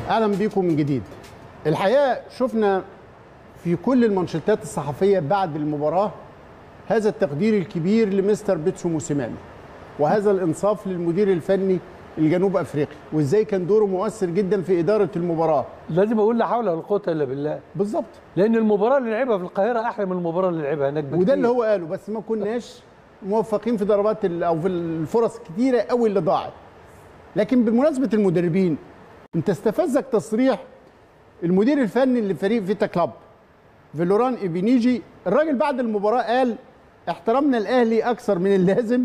اهلا بيكم من جديد الحقيقه شفنا في كل المانشيتات الصحفيه بعد المباراه هذا التقدير الكبير لمستر بيتسو موسيماني وهذا الانصاف للمدير الفني الجنوب افريقي وازاي كان دوره مؤثر جدا في اداره المباراه لازم اقول لا حول ولا قوه الا بالله بالظبط لان المباراه اللي لعبها في القاهره احلى من المباراه اللي لعبها هناك بكتير وده اللي هو قاله بس ما كناش موفقين في ضربات ال- او في الفرص الكتيره قوي اللي ضاعت لكن بمناسبه المدربين انت استفزك تصريح المدير الفني لفريق فيتا كلاب فيلوران ايبينيجي الراجل بعد المباراه قال احترمنا الاهلي اكثر من اللازم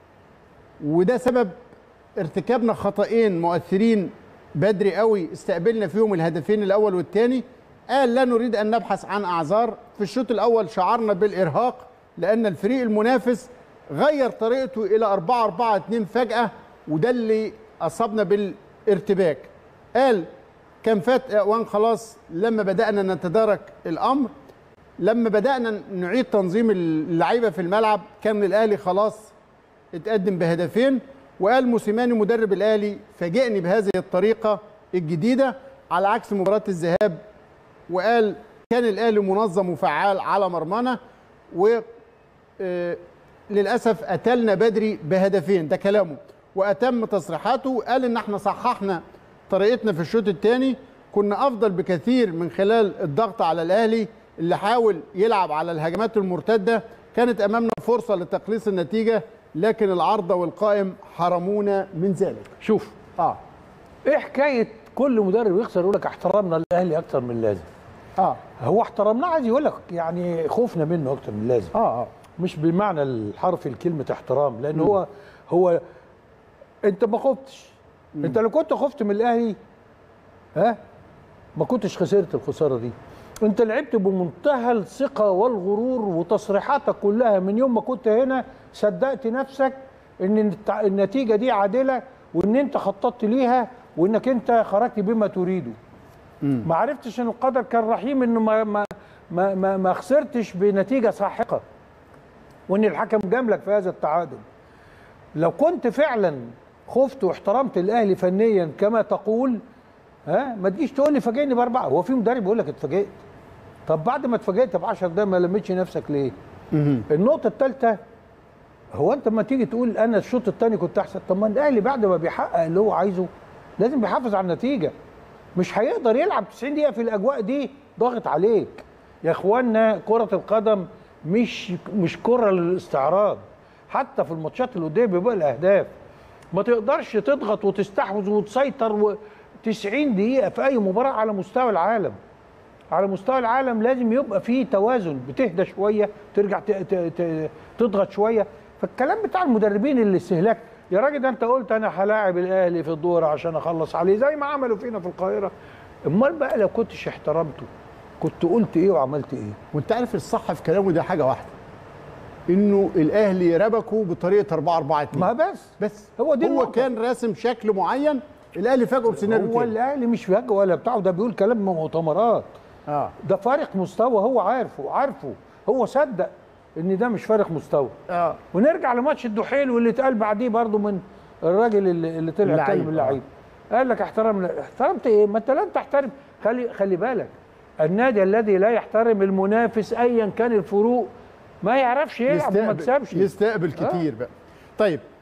وده سبب ارتكابنا خطأين مؤثرين بدري قوي استقبلنا فيهم الهدفين الاول والثاني قال لا نريد ان نبحث عن اعذار في الشوط الاول شعرنا بالارهاق لان الفريق المنافس غير طريقته الى 4 4 2 فجاه وده اللي اصابنا بالارتباك قال كان فات اوان خلاص لما بدانا نتدارك الامر لما بدانا نعيد تنظيم اللعيبه في الملعب كان الاهلي خلاص اتقدم بهدفين وقال موسيماني مدرب الاهلي فاجئني بهذه الطريقه الجديده على عكس مباراه الذهاب وقال كان الاهلي منظم وفعال على مرمانا و آه، للاسف قتلنا بدري بهدفين ده كلامه واتم تصريحاته قال ان احنا صححنا طريقتنا في الشوط الثاني كنا افضل بكثير من خلال الضغط على الاهلي اللي حاول يلعب على الهجمات المرتده كانت امامنا فرصه لتقليص النتيجه لكن العارضه والقائم حرمونا من ذلك شوف اه ايه حكايه كل مدرب يخسر يقول لك احترمنا الاهلي اكتر من اللازم اه هو احترمناه عايز يقول لك يعني خوفنا منه اكتر من اللازم اه اه مش بالمعنى الحرفي لكلمه احترام لان هو هو انت ما خفتش انت لو كنت خفت من الاهلي ها ما كنتش خسرت الخساره دي انت لعبت بمنتهى الثقه والغرور وتصريحاتك كلها من يوم ما كنت هنا صدقت نفسك ان التع- النتيجه دي عادله وان انت خططت ليها وانك انت خرجت بما تريده ما عرفتش ان القدر كان رحيم انه ما ما ما ما, ما خسرتش بنتيجه ساحقه وان الحكم جاملك في هذا التعادل لو كنت فعلا خفت واحترمت الاهلي فنيا كما تقول ها ما تجيش تقول لي فاجئني باربعه هو في مدرب يقول لك اتفاجئت طب بعد ما اتفاجئت ب 10 دقايق ما لميتش نفسك ليه؟ النقطه الثالثه هو انت لما تيجي تقول انا الشوط الثاني كنت احسن طب ما الاهلي بعد ما بيحقق اللي هو عايزه لازم بيحافظ على النتيجه مش هيقدر يلعب 90 دقيقه في الاجواء دي ضاغط عليك يا اخوانا كره القدم مش مش كره للاستعراض حتى في الماتشات اللي قدام بيبقى الاهداف ما تقدرش تضغط وتستحوذ وتسيطر و 90 دقيقه في اي مباراه على مستوى العالم على مستوى العالم لازم يبقى فيه توازن بتهدى شويه ترجع ت- ت- ت- تضغط شويه فالكلام بتاع المدربين اللي استهلاك يا راجل ده انت قلت انا هلاعب الاهلي في الدور عشان اخلص عليه زي ما عملوا فينا في القاهره امال بقى لو كنتش احترمته كنت قلت ايه وعملت ايه وانت عارف الصح في كلامه ده حاجه واحده انه الاهلي ربكه بطريقه 4 4 2 ما بس بس هو دي هو النقطة. كان راسم شكل معين الاهلي فاجئه بسيناريو هو تاني الاهلي مش فجأة ولا بتاعه ده بيقول كلام مؤتمرات اه ده فارق مستوى هو عارفه عارفه هو صدق ان ده مش فارق مستوى اه ونرجع لماتش الدحيل واللي اتقال بعديه برضه من الراجل اللي, اللي طلع اللعيب، كلم اللعيب قال لك احترم احترمت ايه ما انت لم تحترم خلي خلي بالك النادي الذي لا يحترم المنافس ايا كان الفروق ما يعرفش يلعب وما يستقبل كسبش يستقبل كتير بقى طيب